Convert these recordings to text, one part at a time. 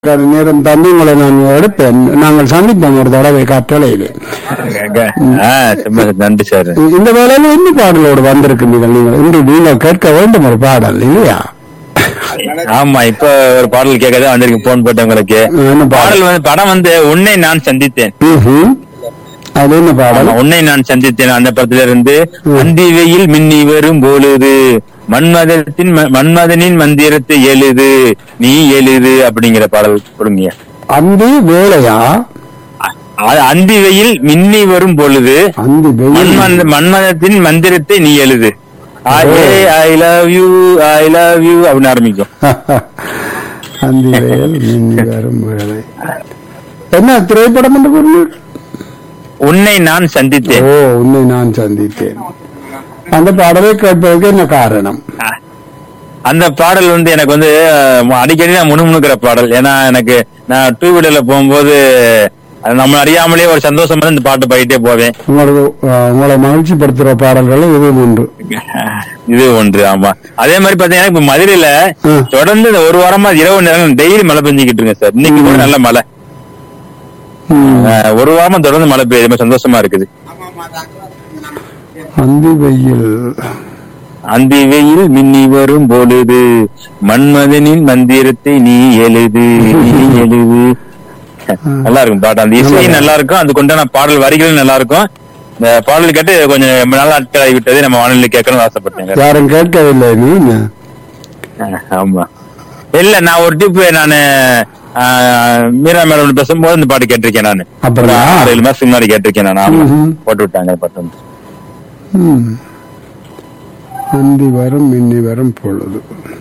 ஒரு நேரம் தந்து உங்களை நான் எடுப்பேன் நாங்கள் சந்திப்போம் ஒரு தடவை கட்டளையில் ஆ, ரொம்ப நன்றி சார் இந்த வேலையில என்ன பாடலோடு வந்திருக்கிறீர்கள் நீங்கள் இன்று நீங்கள் கேட்க வேண்டும் ஒரு பாடல் இல்லையா ஆமா இப்ப ஒரு பாடல் கேட்கதான் வந்திருக்கு போன் போட்டு உங்களுக்கு என்ன பாடல் பாடல் வந்து படம் வந்து உன்னை நான் சந்தித்தேன் ம்ஹும். அது என்ன பாடல் ஆமா, உன்னை நான் சந்தித்தேன் அந்த படத்துல இருந்து ம். அந்தி வெயில் மின்னி வரும் பொழுது மன்மதத்தின் ம- மன்மதனின் மந்திரத்தை எழுது நீ எழுது அப்படிங்கிற பாடல் கொடுங்க அந்தி வேலையா அ- அந்தி வெயில் மின்னி வரும் பொழுது அந்தி வெயில் மன்மத மன்மதத்தின் மந்திரத்தை நீ எழுது I love you I love you அப்படின்னு ஆரம்பிக்கும் அந்தி வேல் மின்னி வரும் வேலை என்ன திரைப்படம் என்று கூறினீர் உன்னை நான் சந்தித்தேன் ஓ உன்னை நான் சந்தித்தேன் அந்த பாடலை கேட்பதற்கு என்ன காரணம் அந்த பாடல் வந்து எனக்கு வந்து அஹ், அடிக்கடி நான் முணுமுணுக்கிற பாடல் ஏன்னா எனக்கு நான் டூ வீலர்ல போகும்போது அது நம்ம அறியாமலே ஒரு சந்தோஷமா இந்த பாட்டு பாடிட்டே போவேன் உங்களுக்கு அஹ், உங்களை மகிழ்ச்சிப்படுத்துற பாடல்கள் இது ஒன்று இது ஒன்று ஆமா அதே மாதிரி பாத்தீங்கன்னா இப்ப மதுரையில ம். தொடர்ந்து இந்த ஒரு வாரமா இரவு நேரம் டெய்லி மழை பெஞ்சுக்கிட்டு இருக்கு சார் இன்னைக்கு கூட நல்ல மழை ம். அஹ், ஒரு வாரமா தொடர்ந்து மழை பெய்யுது ரொம்ப சந்தோஷமா இருக்குது அந்தி வெயில் அந்தி வெயில் மின்னி வரும் பொழுது மன்மதனின் மந்திரத்தை நீ எழுது நீ எழுது நல்லா இருக்கும் பாட்டு அந்த இசை நல்லா இருக்கும் அது கொண்டான பாடல் வரிகளும் நல்லா இருக்கும் இந்த பாடல் கேட்டு கொஞ்சம் ரொம்ப நாள் நாட்கள் ஆகிவிட்டது நம்ம வானொலி கேட்கணும்னு ஆசைப்பட்டேங்க யாரும் கேட்கவில்லை நீ அஹ், ஆமா இல்ல நான் ஒரு டிப் நானு அஹ், மீரா மேடம் பேசும்போது இந்த பாட்டு கேட்டிருக்கேன் நானு அப்படியா? ஒரு ஆறு ஏழு மாசத்துக்கு முன்னாடி கேட்டிருக்கேன் நான் ஆமா ம்ஹும். போட்டு விட்டாங்க பாட்டு வந்து. ம். அந்தி வரும் மின்னி வரும் பொழுது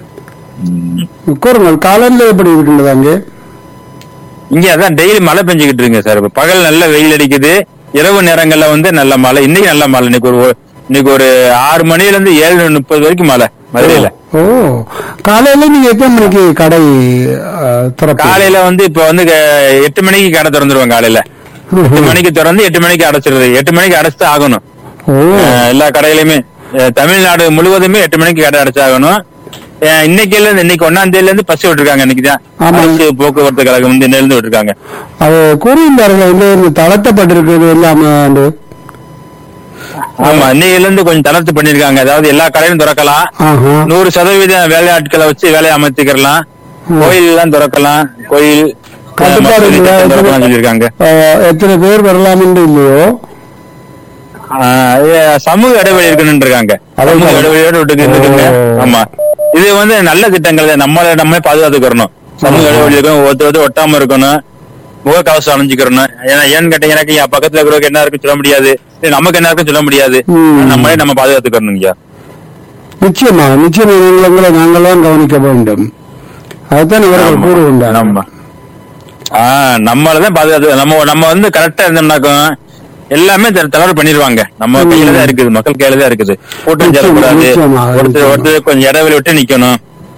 ம். கூறுங்கள் காலநிலை எப்படி இருக்கின்றது அங்கே இங்க அதான் டெய்லி மழை பெஞ்சுக்கிட்டு இருக்குங்க சார் இப்ப பகல் நல்ல வெயில் அடிக்குது இரவு நேரங்கள்ல வந்து நல்ல மழை இன்னைக்கு நல்ல மழை இன்னைக்கு ஒரு இன்னைக்கு ஒரு ஆறு மணில இருந்து ஏழு முப்பது வரைக்கும் மழை மதுரையில ஓ காலையில நீங்க எத்தனை மணிக்கு கடை அஹ், திறப்பீங்க? காலையில வந்து இப்ப வந்து க- எட்டு மணிக்கு கடை திறந்துருவாங்க காலையில எட்டு ம்ஹும். மணிக்கு திறந்து எட்டு மணிக்கு அடைச்சிருது எட்டு மணிக்கு அடைச்சு ஆகணும் ஓ அஹ் எல்லா கடையிலுமே அஹ் தமிழ்நாடு முழுவதுமே எட்டு மணிக்கு கடை அடைச்சாகணும் அஹ் இன்னைக்குல இருந்து இன்னைக்கு ஒன்னாம் தேதியில இருந்து பஸ் விட்டுருக்காங்க இன்னைக்குதான் ஆமா. அரசு போக்குவரத்து கழகம் வந்து இன்னையில இருந்து விட்டுருக்காங்க அது கூறியிருந்தார்கள் இந்த இந்த தளர்த்தப்பட்டிருக்கிறது எல்லாமே வந்து ஆமா இன்னையில இருந்து கொஞ்சம் தளர்த்து பண்ணிருக்காங்க அதாவது எல்லா கடையும் திறக்கலாம் ஆஹா. நூறு சதவீதம் வேலையாட்களை வச்சு வேலையை அமைத்துக்கலாம் கோயில் எல்லாம் திறக்கலாம் கோயில் கட்டுப்பாடு மசூதி இல்லையா? திறக்கலாம் சொல்லியிருக்காங்க அஹ், எத்தனை பேர் வரலாம் என்று இல்லையோ ஆஹ் இது சமூக இடைவெளி இருக்கணும்னு இருக்காங்க அதை சமூக சொல்றேன். இடைவெளியோட விட்டு இருக்குங்க ஓ. ஆமா இது வந்து நல்ல திட்டங்கள் தான். நம்மள நம்மளே பாதுகாத்துக்கிறணும் சமூக ஆமா. இடைவெளி இருக்கணும் ஒருத்தர் ஒருத்தர் ஒட்டாம இருக்கணும் முகக்கவசம் அணிஞ்சுக்கிறணும் ஏன்னா ஏன்னு கேட்டீங்கன்னாக்க என் பக்கத்துல இருக்கிறவங்க என்ன இருக்குன்னு சொல்ல முடியாது இது நமக்கு என்ன இருக்குன்னு சொல்ல முடியாது ம். நம்மளே நம்ம பாதுகாத்துக்கிறணுங்க நிச்சயமா நிச்சயம் எங்களை நாங்களாம் கவனிக்க வேண்டும் அதுதான் இவர்கள் கூறுகின்றார் நம்ம ஆஹ் நம்மளதான் பாதுகாத்து நம்ம நம்ம வந்து கரெக்டா இருந்தோம்னாக்கும் எல்லாமே த- தவறு பண்ணிடுவாங்க நம்ம ம். கையில தான் இருக்குது மக்கள் கையில தான் இருக்குது கூட்டம் நிச்சயமா, சேரக்கூடாது நிச்சயமா, ஒருத்தர் நிச்சயமா. ஒருத்தர் கொஞ்சம் இடைவெளி விட்டு நிக்கணும்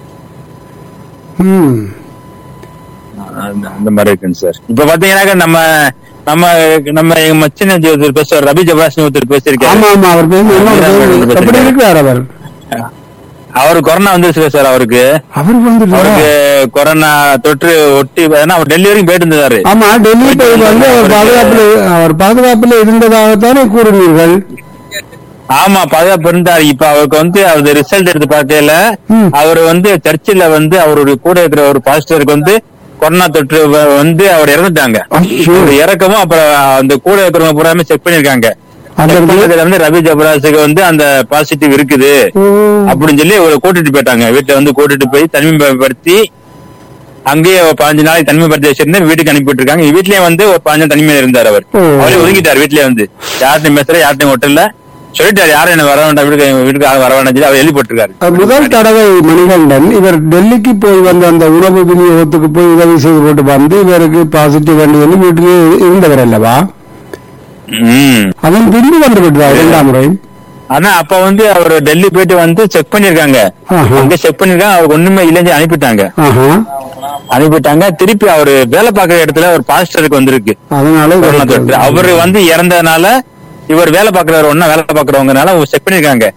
ம் அந்த அந்த மாதிரி இருக்குங்க சார் இப்ப பாத்தீங்கன்னாக்க நம்ம நம்ம நம்ம எங்க மச்சின ஒருத்தர் பேசுவார் ரபி ஜபாஸ்னி ஒருத்தர் ஆமா பேசியிருக்காரு ஆமா அவர் பேசி என்னோட பேசி- எப்படி இருக்கிறார் அவர் அவர் கொரோனா வந்துருச்சு சார் அவருக்கு அவர் வந்து அவருக்கு கொரோனா தொற்று ஒட்டி ஏன்னா அவர் டெல்லி வரைக்கும் போயிட்டு இருந்தாரு ஆமா டெல்லி போய் வந்து அவர் பாதுகாப்பில் அவர் பாதுகாப்பில் இருந்ததாகத்தானே கூறுவீர்கள் ஆமா பாதுகாப்பு இருந்தாரு இப்ப அவருக்கு வந்து அவர் ரிசல்ட் எடுத்து பார்க்கல ம். அவர் வந்து சர்ச்சில் வந்து அவருடைய கூட இருக்கிற ஒரு பாஸ்டருக்கு வந்து கொரோனா தொற்று வ- வந்து அவர் இறந்துட்டாங்க ஐயோ. அவர் இறக்கவும் அப்புறம் அந்த கூட இருக்கிறவங்க பூராமே செக் பண்ணிருக்காங்க அந்த Check பண்ணதுல வந்து ரவி ஜபராஜுக்கு வந்து அந்த பாசிட்டிவ் இருக்குது ஓ, அப்படின்னு சொல்லி ஒரு கூட்டிட்டு போயிட்டாங்க வீட்டுல வந்து கூட்டிட்டு போய் தனிமைப்படுத்தி அங்கேயே ஒரு பதினஞ்சு நாளைக்கு தனிமைப்படுத்தி வச்சிருந்து வீட்டுக்கு அனுப்பிட்டு இருக்காங்க வீட்லயே வந்து ஒரு பதினஞ்சு நாள் தனிமையில இருந்தார் அவர் ஓ. அவரே ஒதுங்கிட்டார் வீட்லயே வந்து யார்ட்டையும் பேசுற யார்ட்டையும் ஒட்டல சொல்லிட்டாரு யாரும் என்ன வர வேண்டாம் வீட்டுக்கு வீட்டுக்கு யாரும் வர வேண்டாம் சொல்லி அவர் எழுதி போட்டிருக்காரு அது முதல் தடவை மணிகண்டன் இவர் டெல்லிக்கு போய் வந்து அந்த உணவு விநியோகத்துக்கு போய் உதவி செய்து போட்டு வந்து இவருக்கு பாசிட்டிவ் வந்து வந்து வீட்டிலே இருந்தவர் அல்லவா ம் அதன் பின்பு வந்து விட்டார் இரண்டாம் முறை ஆனா அப்ப வந்து அவர் டெல்லி போயிட்டு வந்து செக் பண்ணிருக்காங்க ஆஹா. அங்க செக் பண்ணிருக்காங்க அவருக்கு ஒண்ணுமே இல்லைன்னு அனுப்பிட்டாங்க ஆஹா அனுப்பிட்டாங்க திருப்பி அவரு வேலை பார்க்குற இடத்துல ஒரு பாஸ்டருக்கு வந்திருக்கு அதனால கொரோனா தொற்று இவருக்கு- அவரு வந்து இறந்ததுனால இவர் வேலை பாக்குறவர் ஒன்னா வேலை பாக்குறவங்கனால செக் பண்ணிருக்காங்க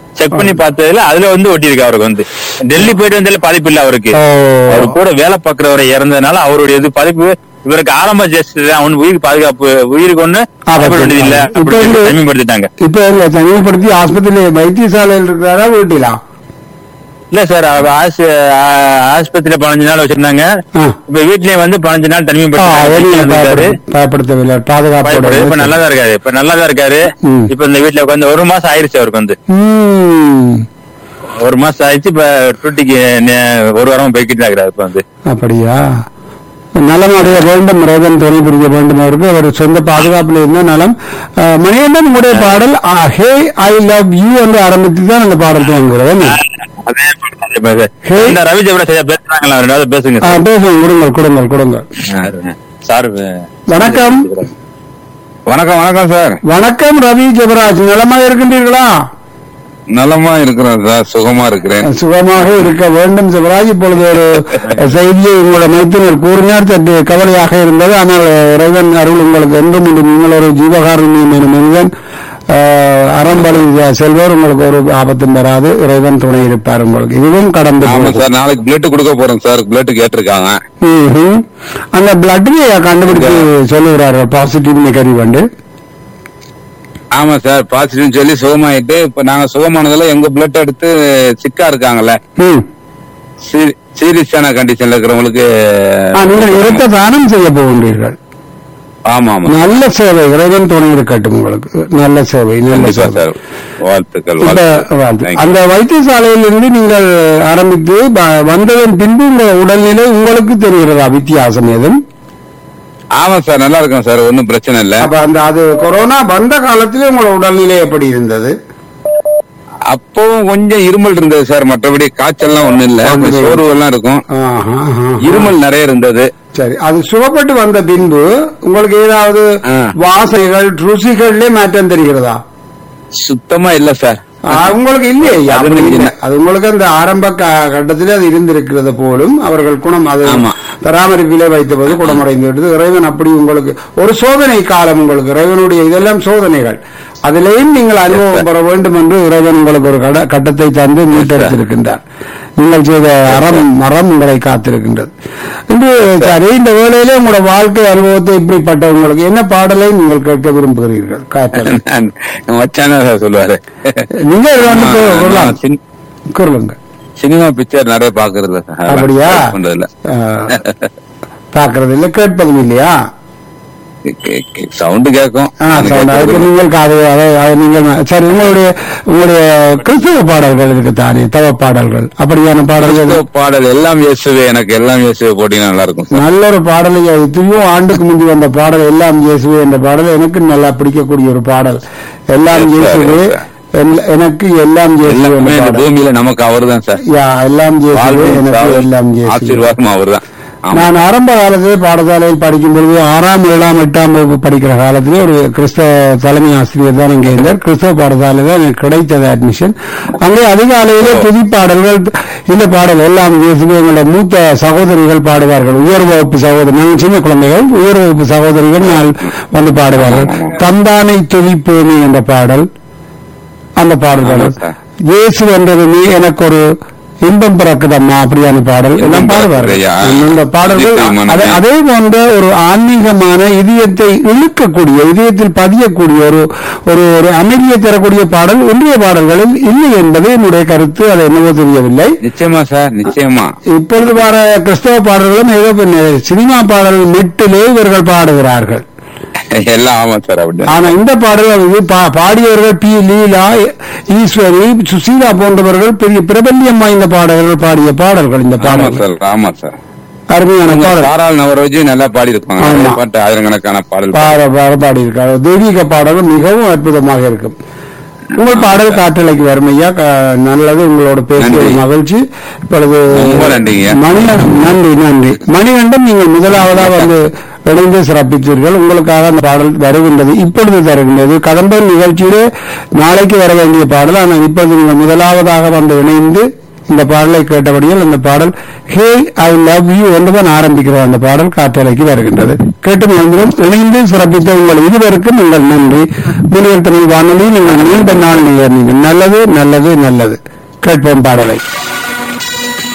செக் பண்ணி பார்த்ததுல அதுல வந்து ஒட்டி இருக்கு அவருக்கு வந்து டெல்லி போயிட்டு வந்ததுல பாதிப்பு இல்ல அவருக்கு ஓ. அவர் கூட வேலை பார்க்கிறவரை இறந்ததுனால அவருடைய இது பாதிப்பு இவருக்கு ஆரம்ப ஜஸ்ட் அவன் உயிருக்கு பாதுகாப்பு உயிருக்கு ஒண்ணு ஆபத்து வேண்டியது இல்ல இப்ப அப்படி வந்து- தனிமைப்படுத்திட்டாங்க இப்ப இல்ல தனிமைப்படுத்தி ஆஸ்பத்திரியில வைத்தியசாலையில் இருக்கிறாரா வீட்டிலா இல்ல சார் அவர் ஆஸ்- ஆ- ஆஸ்பத்திரியில பதினஞ்சு நாள் வச்சிருந்தாங்க ஆ. இப்ப வீட்லயே வந்து பதினஞ்சு நாள் ஆ, வெளியே தனிமைப்படுத்தி பயப்படு- பயப்படுத்தவில்லை பயப்படு. இப்ப பாதுகாப்பு நல்லா தான் இருக்காரு இப்ப நல்லா தான் இருக்காரு ம். இப்ப இந்த வீட்டுல உட்காந்து ஒரு மாசம் ஆயிருச்சு அவருக்கு வந்து ம், ஒரு மாசம் ஆயிடுச்சு இப்ப டூட்டிக்கு ஒரு வாரம் போய்கிட்டு தான் இருக்கிறாரு இப்ப வந்து அப்படியா நலமடைய வேண்டும் ரேதன் தொழில் புரிய வேண்டும் அவருக்கு அவர் சொந்த பாதுகாப்பில் இருந்த நலம் அஹ், மணிகண்டன் உங்களுடைய பாடல் ஹே ஐ லவ் யூ என்று ஆரம்பித்து தான் அந்த பாடல் துவங்குகிறது என்ன? அதே இப்ப இது- இந்த ரவி ஜெபரா சரியா பேசுறாங்களா ரெண்டாவது பேசுங்க ஆ, பேசுங்க கொடுங்கள் கொடுங்கள் கொடுங்கள் சார் வணக்கம் வணக்கம் வணக்கம் சார் வணக்கம் ரவி ஜெபராஜ் நலமாக இருக்கின்றீர்களா நலமா இருக்கிறேன் சார் சுகமா இருக்கிறேன் சுகமாக இருக்க வேண்டும் சிவராஜ் இப்பொழுது ஒரு செய்தியை உங்களோட மைத்தினர் கூறினார் சற்று கவலையாக இருந்தது ஆனால் இறைவன் அருள் உங்களுக்கு என்றும் உண்டு. நீங்கள் ஒரு ஜீவகாருண்யம் எனும் மனிதன் ஆஹ், அறம்பலி செல்வர் உங்களுக்கு ஒரு ஆபத்தும் வராது இறைவன் துணை இருப்பார் உங்களுக்கு இதுவும் கடந்து ஆமா போகும். சார் நாளைக்கு பிளட் கொடுக்க போறேன் சார் பிளட் கேட்டிருக்காங்க ம்ஹும். அந்த பிளட்லயே கண்டுபிடிச்சு சொல்லுகிறார்கள் பாசிட்டிவ் நெகட்டிவ் வந்து ஆமா சார் பாசிட்டிவ் சொல்லி சுகமாயிட்டு இப்ப நாங்க சுகமானதுல எங்க பிளட் எடுத்து சிக்கா இருக்காங்கல்ல ம். சீரியஸான கண்டிஷன்ல இருக்கிறவங்களுக்கு ஆ, நீங்கள் இரத்த தானம் செய்ய போகின்றீர்கள் ஆமா ஆமா நல்ல சேவை இறைவன் துணை இருக்கட்டும் உங்களுக்கு நல்ல சேவை நல்ல கண்டிப்பா சேவை சார் வாழ்த்துக்கள் இப்ப வாழ்த்துக்கள். வாழ்த்து. Thank you. அந்த வைத்தியசாலையில் இருந்து நீங்கள் ஆரம்பித்து ப- வந்ததன் பின்பு உங்க உடல்நிலை உங்களுக்கு தெரிகிறதா வித்தியாசம் ஏதும் ஆமா சார் நல்லா இருக்கும் சார் ஒன்னும் பிரச்சனை இல்ல அப்ப அந்த அது கொரோனா வந்த காலத்திலே உங்களோட உடல்நிலை எப்படி இருந்தது அப்பவும் கொஞ்சம் இருமல் இருந்தது சார் மற்றபடி காய்ச்சல்லாம் ஒண்ணும் இல்ல ஒண்ணும் இல்ல. சோர்வு எல்லாம் இருக்கும் ஆஹா, ஆஹா. இருமல் நிறைய இருந்தது சரி அது சுகப்பட்டு வந்த பின்பு உங்களுக்கு ஏதாவது ஆ. வாசைகள் ருசிகள்ல மாற்றம் தெரிகிறதா சுத்தமா இல்ல சார் ஆ, உங்களுக்கு இல்லையே ஐயா, அது அப்படி இல்ல. இல்லை. அது உங்களுக்கு அந்த ஆரம்ப க- கட்டத்திலே அது இருந்திருக்கிறது போலும் அவர்கள் குணம் அது ஆமா. பராமரிப்பிலே வைத்தபோது குணமடைந்து விட்டது இறைவன் அப்படி உங்களுக்கு ஒரு சோதனை காலம் உங்களுக்கு இறைவனுடைய இதெல்லாம் சோதனைகள் அதிலேயும் நீங்கள் அனுபவம் பெற வேண்டும் என்று இறைவன் உங்களுக்கு ஒரு கட- கட்டத்தை தந்து மீட்டெடுத்திருக்கின்றார் நீங்கள் செய்த அறம் மரம் உங்களை காத்திருக்கின்றது இன்று சரி இந்த வேளையிலே உங்களோட வாழ்க்கை அனுபவத்தை இப்படிப்பட்ட உங்களுக்கு என்ன பாடலை நீங்கள் கேட்க விரும்புகிறீர்கள் காத்தல் வச்சானா சார் சொல்லுவாரு நீங்க வந்து ஆமா, கூறலாம். நான் சின்- கூறுங்க சினிமா பிக்சர் நிறைய பாக்குறது சார். அப்படியா பண்றதுல பாக்குறது இல்ல கேட்பதும் இல்லையா சவுண்ட் கேட்கும் ஆ, அது சரி, அதுக்கு கேட்கறது. நீங்கள் காது அதை- அதை நீங்கள் சரி உங்களுடைய உங்களுடைய கிறிஸ்தவ பாடல்கள் இருக்கு தானே தவ பாடல்கள் அப்படியான பாடல்கள் கிறிஸ்துவ பாடல் எல்லாம் இயேசுவே எனக்கு எல்லாம் இயேசுவே போட்டீங்கன்னா நல்லா இருக்கும் சார் நல்ல ஒரு பாடலை எத்தனையோ ஆண்டுக்கு முந்தி வந்த பாடல் எல்லாம் இயேசுவே என்ற பாடல் எனக்கு நல்லா பிடிக்கக்கூடிய ஒரு பாடல் எல்லாம் Yes, sir, இயேசுவே yes, sir. எல்ல- எனக்கு எல்லாம் இயேசுவே எல்லாமே என்ற இந்த பாடல் பூமியில நமக்கு அவர்தான் சார் யா எல்லாம் இயேசுவே வாழ்வும் எனக்கு சாவும் எல்லாம் இயேசுவே ஆசீர்வாதம் அவர்தான் ஆமா நான் ஆரம்ப காலத்திலே பாடசாலையில் படிக்கும் பொழுது ஆறாம் ஏழாம் எட்டாம் வகுப்பு படிக்கிற காலத்திலே ஒரு கிறிஸ்தவ தலைமை ஆசிரியர் தான் இங்கே இருந்தார் கிறிஸ்தவ பாடசாலையில் தான் எனக்கு கிடைத்தது அட்மிஷன் அங்கே அதிகாலையிலே புது பாடல்கள் இந்த பாடல் எல்லாம் இயேசுவே எங்களுடைய மூத்த சகோதரிகள் பாடுவார்கள் உயர் வகுப்பு சகோதரி நாங்கள் சின்ன குழந்தைகள் உயர் வகுப்பு சகோதரிகள் நான் வந்து பாடுவார்கள் தந்தானை துதிப்பேனி என்ற பாடல் அந்த பாடல்கள் ஆமா சார். இயேசு என்றது நீ எனக்கு ஒரு இன்பம் பிறக்குதம்மா அப்படியான பாடல் எல்லாம் இன்பம் பாடுவார்கள் பிறக்குதையா? இந்த பாடல்கள் நிச்சயமான அதே- அதே போன்ற ஒரு ஆன்மீகமான இதயத்தை இழுக்கக்கூடிய இதயத்தில் பதியக்கூடிய ஒரு ஒரு ஒரு அமைதியை தரக்கூடிய பாடல் இன்றைய பாடல்களில் இல்லை என்பது என்னுடைய கருத்து அது என்னவோ தெரியவில்லை நிச்சயமா சார் நிச்சயமா இப்பொழுது வர கிறிஸ்தவ பாடல்களும் ஏதோ பின்ன சினிமா பாடல் மெட்டிலே இவர்கள் பாடுகிறார்கள் எல்லாம் ஆமா சார் அப்படி ஆனா இந்த பாடல் வந்து பா- பாடியவர்கள் பி லீலா ஈஸ்வரி சுசீலா போன்றவர்கள் பெரிய பிரபல்யம் வாய்ந்த பாடல்கள் பாடிய பாடல்கள் இந்த ஆமா பாடல்கள் சார் ஆமா சார் அருமையான பாடல் தாராள் நவரோஜி நல்லா பாடி இருப்பாங்க ஆமா. நிறைய பாட்டு ஆயிரக்கணக்கான பாடல் பாட பாட பாடியிருக்காரு தெய்வீக பாடலும் மிகவும் அற்புதமாக இருக்கும் உங்கள் பாடல் காற்றலைக்கு வரும் ஐயா க- நல்லது உங்களோட பேசிய ஒரு நன்றி. மகிழ்ச்சி இப்பொழுது ரொம்ப நன்றிங்க. மணிகண்டன் நன்றி நன்றி மணிகண்டன் நீங்கள் முதலாவதா வந்து இணைந்து சிறப்பித்தீர்கள் உங்களுக்காக அந்த பாடல் வருகின்றது இப்பொழுது தருகின்றது கதம்பன் நிகழ்ச்சியிலே நாளைக்கு வர வேண்டிய பாடல் ஆனால் இப்பொழுது நீங்கள் முதலாவதாக வந்து இணைந்து இந்த பாடலை கேட்டபடியால் அந்த பாடல் ஹே ஐ லவ் யூ என்றுதான் ஆரம்பிக்கிறது அந்த பாடல் காற்றலைக்கு வருகின்றது கேட்டு மகிழ்ந்தோம் இணைந்து சிறப்பித்த உங்கள் இருவருக்கும் உங்கள் நன்றி முனிவர் தமிழ் வானொலி நீங்கள் நீண்ட நாள் நீங்கள் நல்லது நல்லது நல்லது கேட்போம் பாடலை